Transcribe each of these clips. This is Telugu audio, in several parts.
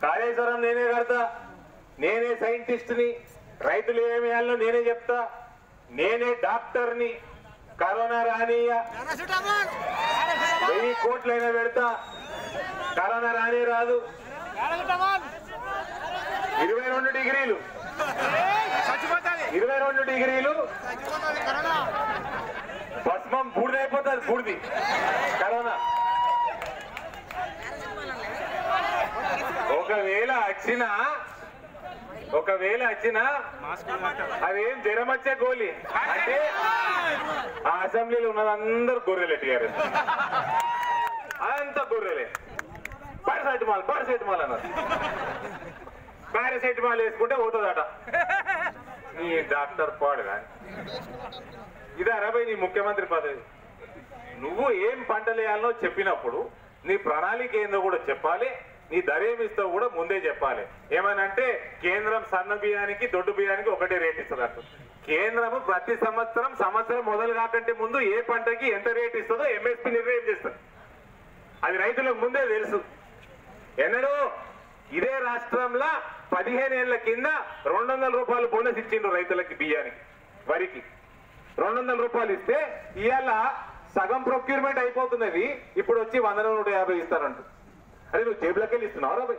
కాళేశ్వరం నేనే కడతా నేనే సైంటిస్ట్ని రైతులు ఏమి వేయాలో నేనే చెప్తా నేనే డాక్టర్ని కరోనా రానియ వెయ్యి కోట్లైనా పెడతా కరోనా రాని రాదు ఇరవై రెండు డిగ్రీలు ఇరవై రెండు డిగ్రీలు భస్మం బూడిదైపోతుంది బూడిది కరోనా ఒకవేళ వచ్చినా ఒకవేళ వచ్చినా అదేం జ్వరం వచ్చే గోలి అంటే ఆ అసెంబ్లీలో ఉన్నదందరూ గొర్రెలు ఎట్టిగారు అంత గొర్రెలే పారాసెటమాల్ పారాసెటమాల్ అన్నారు పారాసెటమాల్ వేసుకుంటే పోతుందట నీ డాక్టర్ పాడు కానీ ఇదే అరవై నీ ముఖ్యమంత్రి పదవి నువ్వు ఏం పంటలు వేయాలనో చెప్పినప్పుడు నీ ప్రణాళిక ఏందో కూడా చెప్పాలి నీ ధర ఏమి ఇస్తావు కూడా ముందే చెప్పాలి ఏమనంటే కేంద్రం సన్న బియ్యానికి దొడ్డు బియ్యానికి ఒకటే రేట్ ఇస్తున్నట్టు కేంద్రము ప్రతి సంవత్సరం సంవత్సరం మొదలు కాకంటే ముందు ఏ పంటకి ఎంత రేట్ ఇస్తుందో ఎంఎస్పి నిర్ణయం చేస్తుంది అది రైతులకు ముందే తెలుసు ఎన్నడూ ఇదే రాష్ట్రంలో పదిహేను ఏళ్ల కింద రెండు వందల రూపాయలు బోనస్ ఇచ్చిండ్రు రైతులకి బియ్యానికి వరికి రెండు వందల రూపాయలు ఇస్తే ఇవాళ సగం ప్రొక్యూర్మెంట్ అయిపోతున్నది ఇప్పుడు వచ్చి వంద నూట యాభై ఇస్తారంట అరే నువ్వు జేబులోకి వెళ్ళి ఇస్తున్నావు రాబాయ్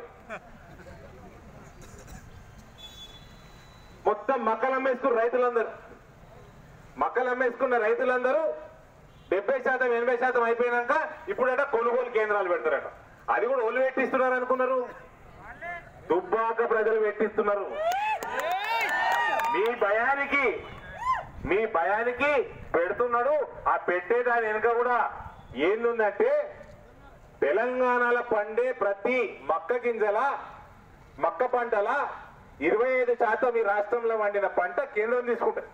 మొత్తం మక్కలు అమ్మేసుకున్న రైతులందరూ మక్కలు అమ్మేసుకున్న రైతులందరూ డెబ్బై శాతం ఎనభై శాతం అయిపోయినాక ఇప్పుడట కొనుగోలు కేంద్రాలు పెడతారట అది కూడా ఒళ్ళు పెట్టిస్తున్నారు అనుకున్నారు దుబ్బాక ప్రజలు పెట్టిస్తున్నారు మీ భయానికి మీ భయానికి పెడుతున్నాడు ఆ పెట్టే దాని వెనుక కూడా ఏందుందంటే తెలంగాణలో పండే ప్రతి మక్క గింజల మక్క పంటల ఇరవై ఐదు శాతం ఈ రాష్ట్రంలో వండిన పంట కేంద్రం తీసుకుంటుంది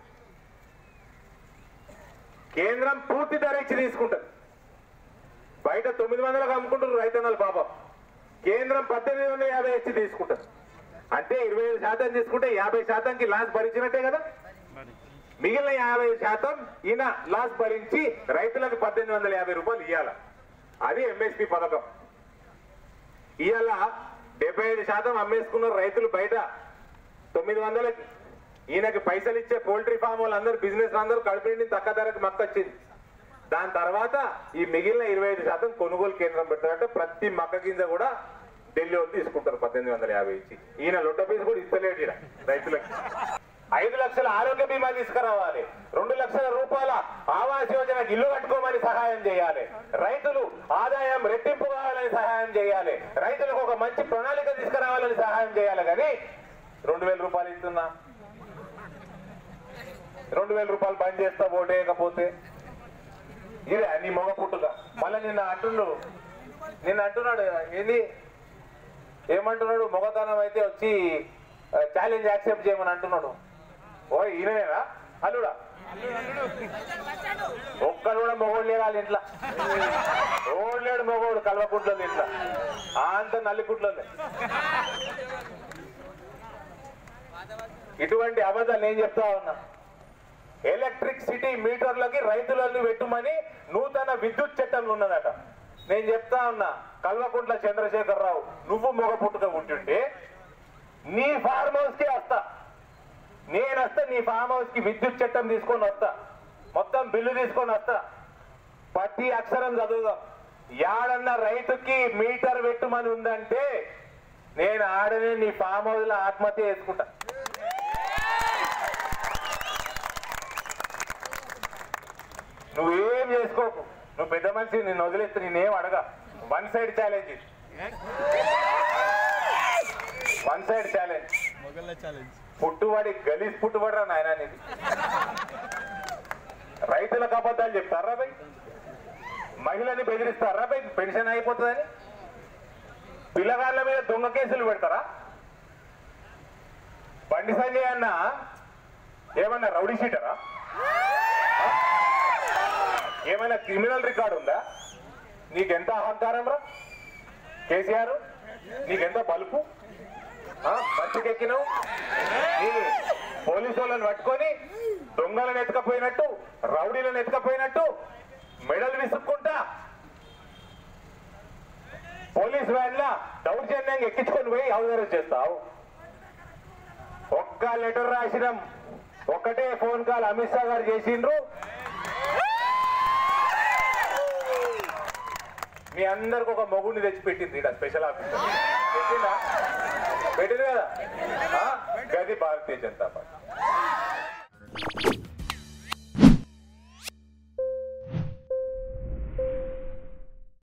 కేంద్రం పూర్తి ధర ఇచ్చి తీసుకుంటుంది బయట తొమ్మిది వందలకు అమ్ముకుంటున్నారు రైతన్నలు పాపం కేంద్రం పద్దెనిమిది వందల యాభై ఇచ్చి తీసుకుంటుంది అంటే ఇరవై ఐదు శాతం తీసుకుంటే యాభై శాతంకి లాస్ భరించినట్టే కదా మిగిలిన యాభై శాతం ఈయన లాస్ భరించి రైతులకు పద్దెనిమిది వందల యాభై రూపాయలు ఇవ్వాల అది ఎంఎస్పి పథకం ఇవాళ డెబ్బై ఐదు శాతం అమ్మేసుకున్నారు రైతులు బయట తొమ్మిది వందలకి ఈయనకి పైసలు ఇచ్చే పోల్ట్రీ ఫామ్ వాళ్ళందరూ బిజినెస్ అందరూ కడుపుని తక్కువ ధరకు మక్కొచ్చింది దాని తర్వాత ఈ మిగిలిన ఇరవై ఐదు శాతం కొనుగోలు కేంద్రం పెడతారంటే ప్రతి మక్క కింద కూడా ఢిల్లీ వాళ్ళు తీసుకుంటారు పద్దెనిమిది వందల యాభై ఇచ్చి ఈయన లొట్ట పీస్ కూడా ఇస్తలేడు ఈయన రైతులకి ఐదు లక్షల ఆరోగ్య బీమా తీసుకురావాలి రెండు లక్షల రూపాయల ఆవాస్ యోజనకి ఇల్లు కట్టుకోమని సహాయం చేయాలి రైతులు ఆదాయం రెట్టింపు కావాలని సహాయం చేయాలి రైతులకు ఒక మంచి ప్రణాళిక తీసుకురావాలని సహాయం చేయాలి కానీ రెండు వేల రూపాయలు ఇస్తున్నా రెండు వేల రూపాయలు బంద్ చేస్తా ఓటేయకపోతే ఇదే నీ మొగ పుట్టుగా మళ్ళీ నిన్న అంటుండు నిన్న అంటున్నాడు ఏంది ఏమంటున్నాడు మొగతనం అయితే వచ్చి ఛాలెంజ్ యాక్సెప్ట్ చేయమని అంటున్నాడు ఓ ఈయననేనా అల్లుడా ఒక్కడు కూడా మొగోడు లేడు వాళ్ళ ఇంట్లో ఓడు లేడు మొగోడు కల్వకుంట్లో ఇంట్లో ఆ అంత నల్లికుంట్లోనే ఇటువంటి అబద్ధాలు నేను చెప్తా ఉన్నా ఎలక్ట్రిక్ సిటీ మీటర్లకి రైతులను పెట్టుమని నూతన విద్యుత్ చట్టం ఉన్నదట నేను చెప్తా ఉన్నా కల్వకుంట్ల చంద్రశేఖరరావు నువ్వు మొగ పుట్టుక ఉంటుంటే నీ ఫార్మ్ హౌస్ కి వస్తా నేను వస్తా నీ ఫామ్ హౌస్ కి విద్యుత్ చట్టం తీసుకొని వస్తా మొత్తం బిల్లు తీసుకొని వస్తా ప్రతి అక్షరం చదువుదాం యాడన్న రైతుకి మీటర్ పెట్టుమని ఉందంటే నేను ఆడనే నీ ఫామ్ హౌస్ లో ఆత్మహత్య చేసుకుంటా నువ్వేం చేసుకోకు నువ్వు పెద్ద మనిషి నిన్ను వదిలేస్తే నేనేం అడగ one side challenge one side challenge మొగల్ల ఛాలెంజ్ పుట్టుబడి గలీజ్ పుట్టుబడరా నాయన నీది రైతులకు అబద్ధాలు చెప్తారా బై మహిళని బెదిరిస్తారా బై పెన్షన్ అయిపోతుందని పిల్లగాళ్ళ మీద దొంగ కేసులు పెడతారా బండి సంజయ్ అన్న ఏమన్నా రౌడీ షీటరా ఏమైనా క్రిమినల్ రికార్డు ఉందా నీకెంత అహంకారం రా కేసీఆర్ నీకెంత బలుపు ఆ, బస్సుకెక్కినావు నీ పోలీసు వాళ్ళని పట్టుకొని దొంగలను ఎత్తుకపోయినట్టు రౌడీలను ఎత్తుకపోయినట్టు మెడలు విసుక్కుంటా పోలీస్ వ్యాన్ల దౌర్జన్యంగా ఎక్కించుకొని పోయి అవసరం చేస్తావు ఒక్క లెటర్ రాసినాం ఒక్కటే ఫోన్ కాల్ అమిత్ షా గారు చేసిండ్రు మీ అందరికి ఒక మొగుడిని తెచ్చి పెట్టింది ఇక్కడ స్పెషల్ ఆఫీసర్ పెట్టిందా పెట్టింది కదా ఆ? గది భారతీయ జనతా పార్టీ